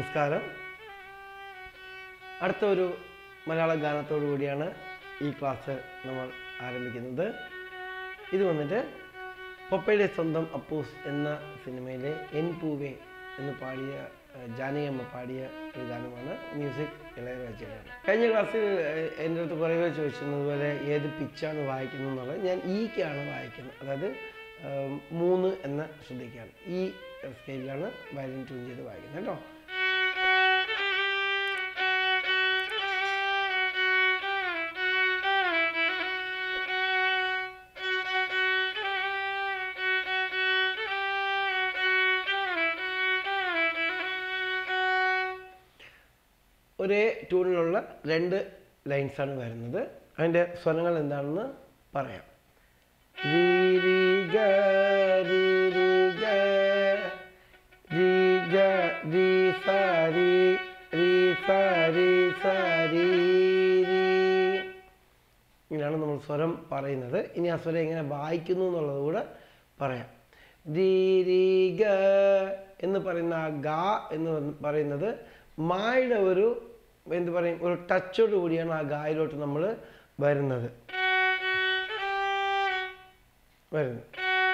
നമസ്കാരം അടുത്ത ഒരു മലയാള ഗാനത്തോടു കൂടിയാണ് ഈ ക്ലാസ് നമ്മൾ ആരംഭിക്കുന്നത് ഇത് വന്നിട്ട് പൊപ്പയുടെ സ്വന്തം അപ്പൂസ് എന്ന സിനിമയിലെ എൻ പൂവേ എന്ന് പാടിയ ഏഹ്, ജാനകിയമ്മ പാടിയ ഒരു ഗാനമാണ് മ്യൂസിക് ഇളയരാജയാണ് കഴിഞ്ഞ ക്ലാസ്സിൽ ഏഹ്, എൻ്റെ അടുത്ത് കുറേ പേര് ചോദിച്ചിരുന്നത് പോലെ ഏത് പിച്ചാണ് വായിക്കുന്നത് എന്നുള്ളത് ഞാൻ ഈക്കാണ് വായിക്കുന്നത് അതായത് ഏഹ്, മൂന്ന് എന്ന ശ്രദ്ധിക്കുകയാണ് ഈ സ്കെയിലാണ് വയലിൻ ട്യൂൺ ചെയ്ത് വായിക്കുന്നത് കേട്ടോ ഒരേ ട്യൂണിലുള്ള രണ്ട് ലൈൻസാണ് വരുന്നത് അതിൻ്റെ സ്വരങ്ങൾ എന്താണെന്ന് പറയാം രീ, രീ, ഗ, രീ, രീ, ഗ, രീ, ഗ, രീ, സ, രീ, രീ, സ, രീ, സ, രീ, രീ. ഇങ്ങനെയാണ് നമ്മൾ സ്വരം പറയുന്നത് ഇനി ആ സ്വരം എങ്ങനെ വായിക്കുന്നു എന്നുള്ളത് കൂടെ പറയാം രീ രീ ഗ എന്ന് പറയുന്ന ആ ഗ എന്ന് വന്ന് പറയുന്നത് മായുടെ ഒരു എന്ത് പറയും ഒരു ടച്ചോട് കൂടിയാണ് ആ ഗായിലോട്ട് നമ്മൾ വരുന്നത് വരുന്നത്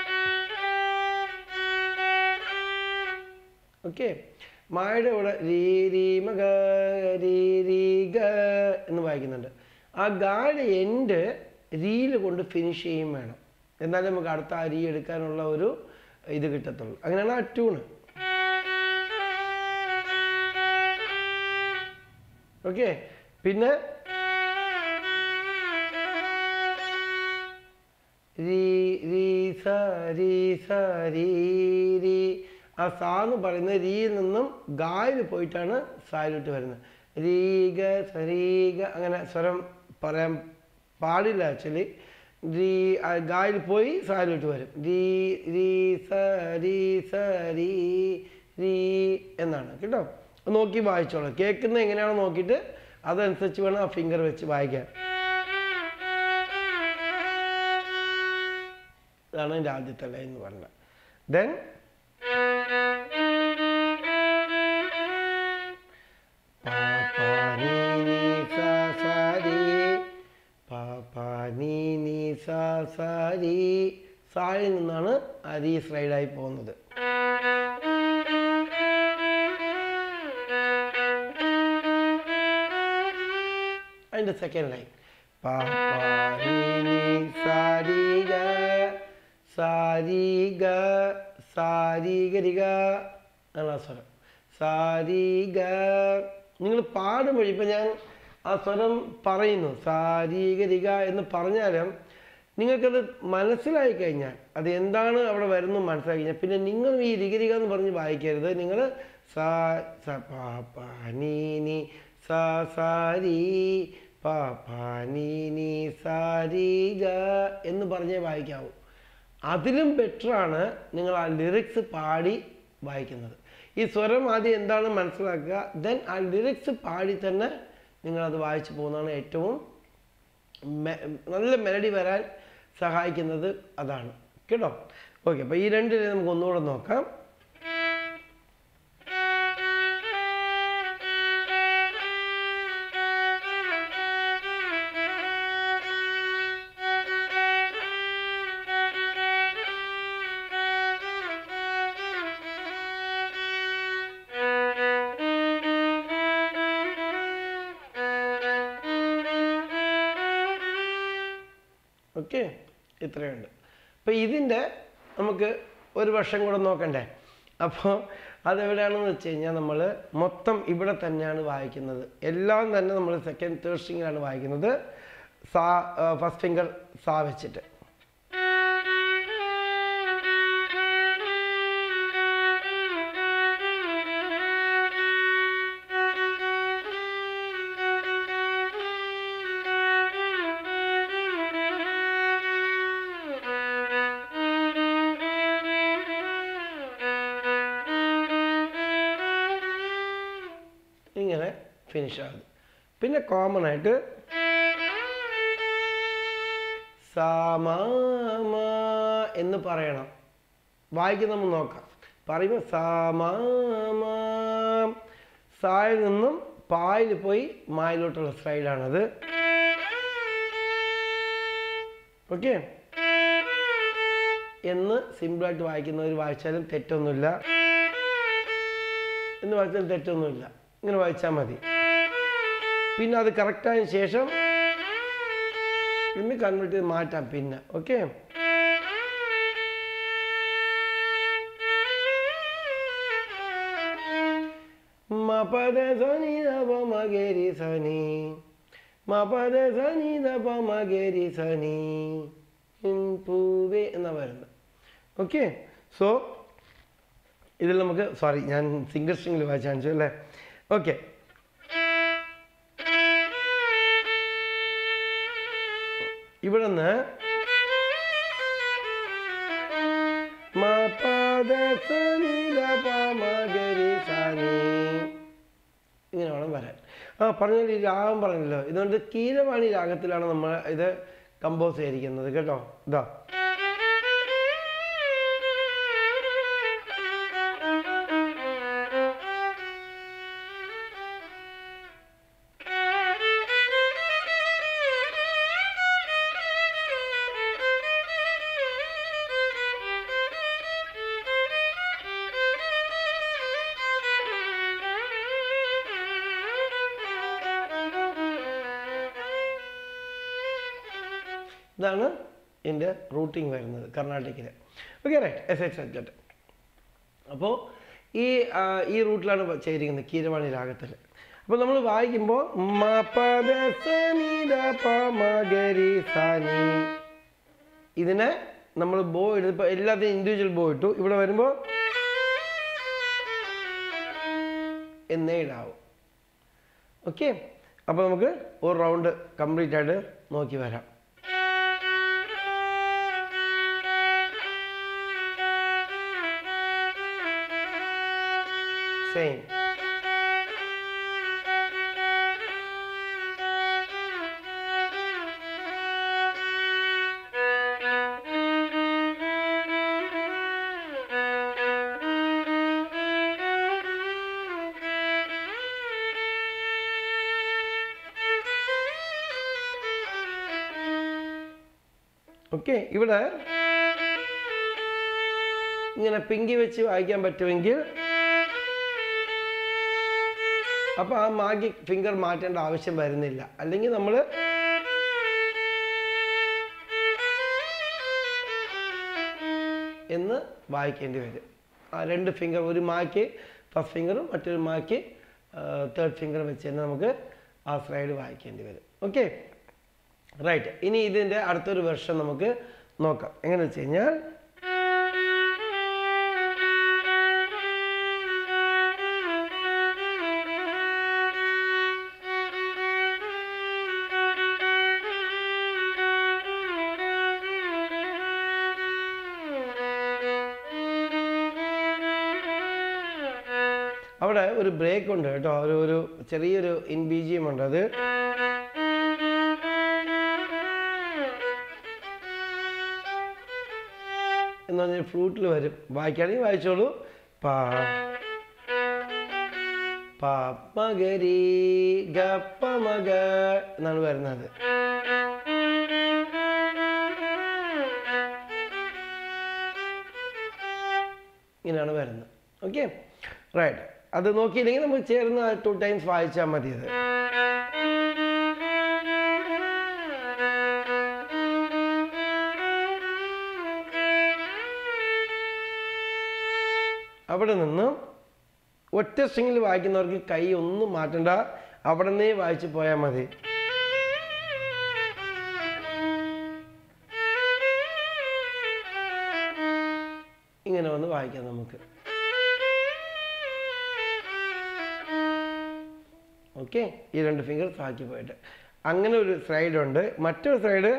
ഓക്കെ മായുടെ കൂടെ രീ രീ മ ഗ രീ രീ ഗ എന്ന് വായിക്കുന്നുണ്ട് ആ ഗായുടെ എൻഡ് രീയിൽ കൊണ്ട് ഫിനിഷ് ചെയ്യും വേണം എന്നാലേ നമുക്ക് അടുത്ത ആ രീ എടുക്കാനുള്ള ഒരു ഇത് കിട്ടത്തുള്ളൂ അങ്ങനെയാണ് ആ ട്യൂണ് ഓക്കെ പിന്നെ രീ രീ സ രീ സ രീ രീ ആ സാ എന്ന് പറയുന്നത് രീയിൽ നിന്നും ഗായിൽ പോയിട്ടാണ് സായിലോട്ട് വരുന്നത് രീ ഗ സ രീ ഗ അങ്ങനെ സ്വരം പറയാൻ പാടില്ല ആക്ച്വലി രീ ആ ഗായിൽ പോയി സായിലോട്ട് വരും രീ രീ സ രീ സ രീ രീ എന്നാണ് കേട്ടോ അത് നോക്കി വായിച്ചോളാം കേൾക്കുന്നത് എങ്ങനെയാണോ നോക്കിയിട്ട് അതനുസരിച്ച് വേണം ആ ഫിംഗർ വെച്ച് വായിക്കാൻ ഇതാണ് എൻ്റെ ആദ്യത്തെ ലൈൻ എന്ന് പറഞ്ഞത് ദെൻ സായിൽ നിന്നാണ് അരി സ്ലൈഡായി പോകുന്നത് അതിൻ്റെ സെക്കൻഡ് ലൈൻ പ പ നി നി സാ രി ഗ സാ രി ഗ സാ രി ഗ രി ഗ എന്നാണ് ആ സ്വരം സാ രി ഗ നിങ്ങൾ പാടുമ്പോൾ ഇപ്പം ഞാൻ ആ സ്വരം പറയുന്നു സാ രി ഗ രി ഗ എന്ന് പറഞ്ഞാലും നിങ്ങൾക്കത് മനസ്സിലായി കഴിഞ്ഞാൽ അത് എന്താണ് അവിടെ വരുന്നത് മനസ്സിലാക്കി കഴിഞ്ഞാൽ പിന്നെ നിങ്ങൾ ഈ രിഗരിക എന്ന് പറഞ്ഞ് വായിക്കരുത് നിങ്ങൾ സാ സ പ പ നീ നീ സാ സാ രീ പ പ നീ നീ സാ രീ ഗ എന്ന് പറഞ്ഞേ വായിക്കാവൂ അതിലും ബെറ്ററാണ് നിങ്ങൾ ആ ലിറിക്സ് പാടി വായിക്കുന്നത് ഈ സ്വരം ആദ്യം എന്താണ് മനസ്സിലാക്കുക ദെൻ ആ ലിറിക്സ് പാടി തന്നെ നിങ്ങളത് വായിച്ചു പോകുന്നതാണ് ഏറ്റവും മെ- നല്ല മെലഡി വരാൻ സഹായിക്കുന്നത് അതാണ് കേട്ടോ ഓക്കെ അപ്പോൾ ഈ രണ്ടിനെ നമുക്ക് ഒന്നുകൂടെ നോക്കാം ഓക്കെ ഇത്രയുണ്ട് അപ്പോൾ ഇതിൻ്റെ നമുക്ക് ഒരു വർഷം കൂടെ നോക്കണ്ടേ അപ്പോൾ അതെവിടെയാണെന്ന് വെച്ച് കഴിഞ്ഞാൽ നമ്മൾ മൊത്തം ഇവിടെ തന്നെയാണ് വായിക്കുന്നത് എല്ലാം തന്നെ നമ്മൾ സെക്കൻഡ് തേർഡ് സ്ട്രിങ്ങിലാണ് വായിക്കുന്നത് സാ ഫസ്റ്റ് ഫിംഗർ സാ വെച്ചിട്ട് ഇങ്ങനെ ഫിനിഷ് ആകും പിന്നെ കോമൺ ആയിട്ട് സാമാമ എന്ന് പറയണം വായിക്കുന്ന നമ്മൾ നോക്കാം പറയുമ്പോൾ സാമാമ സായിൽ നിന്നും പായിൽ പോയി മായിലോട്ടുള്ള സ്ലൈഡാണത് ഓക്കെ എന്ന് സിമ്പിളായിട്ട് വായിക്കുന്നവർ വായിച്ചാലും തെറ്റൊന്നുമില്ല എന്ന് വായിച്ചാലും തെറ്റൊന്നുമില്ല ഇങ്ങനെ വായിച്ചാൽ മതി പിന്നെ അത് കറക്റ്റായതിനു ശേഷം പിന്നെ കൺവേർട്ട് ചെയ്ത് മാറ്റാം പിന്നെ ഓക്കെ മപദ സനി ദപ മഗരി സനി മപദ സനി ദപ മഗരി സനി ഇൻ പൂവേ എന്നാ വരുന്നത് ഓക്കെ സോ ഇതിൽ നമുക്ക് സോറി ഞാൻ സിംഗിൾ സ്ട്രിങ്ങിൽ വായിച്ചു കാണിച്ചു അല്ലേ ഓക്കെ ഇവിടെ നിന്ന് ഇങ്ങനെ വേണം വരാൻ ആ പറഞ്ഞാൽ ഈ രാഗം പറഞ്ഞല്ലോ ഇതുകൊണ്ട് കീരവാണി രാഗത്തിലാണ് നമ്മൾ ഇത് കമ്പോസ് ചെയ്തിരിക്കുന്നത് കേട്ടോ ഇതാ ഇതാണ് എൻ്റെ റൂട്ടിങ് വരുന്നത് കർണാടകയിൽ okay right S H at അപ്പോൾ ഈ ആ, ഈ റൂട്ടിലാണ് വ- ചെയ്തിരിക്കുന്നത് കീരവാണി രാഗത്തിൽ അപ്പോൾ നമ്മൾ വായിക്കുമ്പോൾ മപദ സനി ദപ മഗരി സനി ഇതിനെ നമ്മൾ ബോ എടുത്ത് ഇപ്പോൾ എല്ലാത്തിനും ഇൻഡിവിജ്വൽ ബോ ഇട്ടു ഇവിടെ വരുമ്പോൾ എന്നേ ഇടാവും ഓക്കെ അപ്പോൾ നമുക്ക് ഒരു റൗണ്ട് കംപ്ലീറ്റ് ആയിട്ട് നോക്കി വരാം സെയിം ഓക്കെ ഇവിടെ ഇങ്ങനെ പിങ്കി വെച്ച് വായിക്കാൻ പറ്റുമെങ്കിൽ അപ്പോൾ ആ മാഗി ഫിംഗർ മാറ്റേണ്ട ആവശ്യം വരുന്നില്ല അല്ലെങ്കിൽ നമ്മൾ എന്ന് വായിക്കേണ്ടി വരും ആ രണ്ട് ഫിംഗർ ഒരു മാക്ക് ഫസ്റ്റ് ഫിംഗറും മറ്റൊരു മാക്ക് തേർഡ് ഫിംഗറും വെച്ച് തന്നെ നമുക്ക് ആ സ്ലൈഡ് വായിക്കേണ്ടി വരും ഓക്കെ റൈറ്റ് ഇനി ഇതിൻ്റെ അടുത്തൊരു വെർഷൻ നമുക്ക് നോക്കാം എങ്ങനെ വെച്ച് കഴിഞ്ഞാൽ അവിടെ ഒരു ബ്രേക്ക് ഉണ്ട് കേട്ടോ ഒരു ഒരു ചെറിയൊരു ഇൻബീജിയം ഉണ്ട് അത് എന്ന് പറഞ്ഞാൽ ഫ്ലൂട്ടിൽ വരും വായിക്കുകയാണെങ്കിൽ വായിച്ചോളൂ പാ പാപ്പമഗരി ഗപ്പമഗ എന്നാണ് വരുന്നത് ഇങ്ങനെയാണ് വരുന്നത് ഓക്കെ റൈറ്റ് അത് നോക്കിയില്ലെങ്കിൽ നമുക്ക് ചേർന്ന് ടു ടൈംസ് വായിച്ചാൽ മതി അത് അവിടെ നിന്നും ഒറ്റ സ്ട്രിങ്ങിൽ വായിക്കുന്നവർക്ക് കൈ ഒന്നും മാറ്റണ്ട അവിടെ നിന്നേ വായിച്ച് പോയാൽ മതി ഇങ്ങനെ വന്ന് വായിക്കാം നമുക്ക് ഓക്കെ ഈ രണ്ട് ഫിംഗേഴ്സ് ആക്കി പോയിട്ട് അങ്ങനെ ഒരു സ്ലൈഡ് ഉണ്ട് മറ്റൊരു സൈഡ്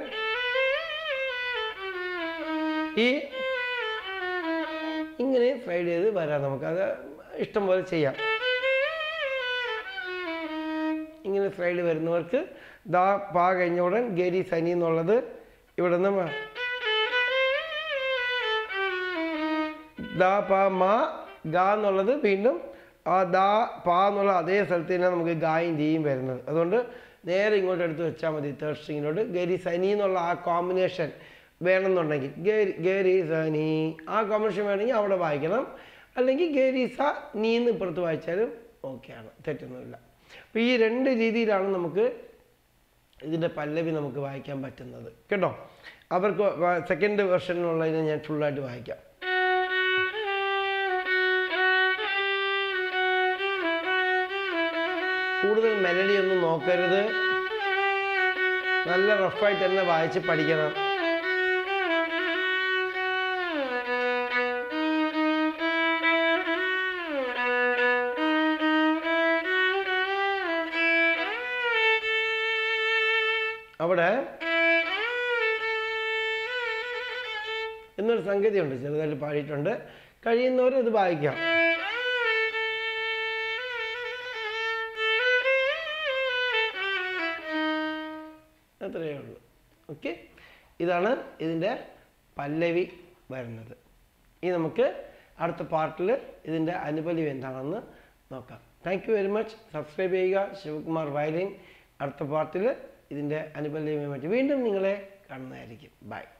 ഈ ഇങ്ങനെ സ്ലൈഡ് ചെയ്ത് വരാം നമുക്ക് അത് ഇഷ്ടം പോലെ ചെയ്യാം ഇങ്ങനെ സ്ലൈഡ് വരുന്നവർക്ക് ദാ പാ കഴിഞ്ഞ ഉടൻ ഗരി സനി എന്നുള്ളത് ഇവിടെ നിന്ന് ദാ പ മ ഗ എന്നുള്ളത് വീണ്ടും ആ ദാ പാ എന്നുള്ള അതേ സ്ഥലത്ത് തന്നെ നമുക്ക് ഗായും തീയും വരുന്നത് അതുകൊണ്ട് നേരെ ഇങ്ങോട്ട് എടുത്ത് വെച്ചാൽ മതി തേർഡ് സ്ട്രിങ്ങിലോട്ട് ഗരി സനി എന്നുള്ള ആ കോമ്പിനേഷൻ വേണമെന്നുണ്ടെങ്കിൽ ഗരി ഗരി സനി ആ കോമ്പിനേഷൻ വേണമെങ്കിൽ അവിടെ വായിക്കണം അല്ലെങ്കിൽ ഗരി സ നീ എന്ന് ഇപ്പുറത്ത് വായിച്ചാലും ഓക്കെയാണ് തെറ്റൊന്നുമില്ല അപ്പോൾ ഈ രണ്ട് രീതിയിലാണ് നമുക്ക് ഇതിൻ്റെ പല്ലവി നമുക്ക് വായിക്കാൻ പറ്റുന്നത് കേട്ടോ അവർക്ക് സെക്കൻഡ് വെർഷനിലുള്ളതിനെ ഞാൻ ഫുള്ളായിട്ട് വായിക്കാം കൂടുതൽ മെലഡി ഒന്നും നോക്കരുത് നല്ല റഫായിട്ട് തന്നെ വായിച്ച് പഠിക്കണം അവിടെ എന്നൊരു സംഗതിയുണ്ട് ചെറുതായിട്ട് പാടിയിട്ടുണ്ട് കഴിയുന്നവർ അത് വായിക്കാം അത്രയേ ഉള്ളൂ ഓക്കെ ഇതാണ് ഇതിൻ്റെ പല്ലവി വരുന്നത് ഇനി നമുക്ക് അടുത്ത പാർട്ടിൽ ഇതിൻ്റെ അനുപല്ലവി എന്താണെന്ന് നോക്കാം thank you very much subscribe ചെയ്യുക ശിവകുമാർ വയലിൻ അടുത്ത പാർട്ടിൽ ഇതിൻ്റെ അനുപല്ലവിയുമായി വീണ്ടും നിങ്ങളെ കാണുന്നതായിരിക്കും ബൈ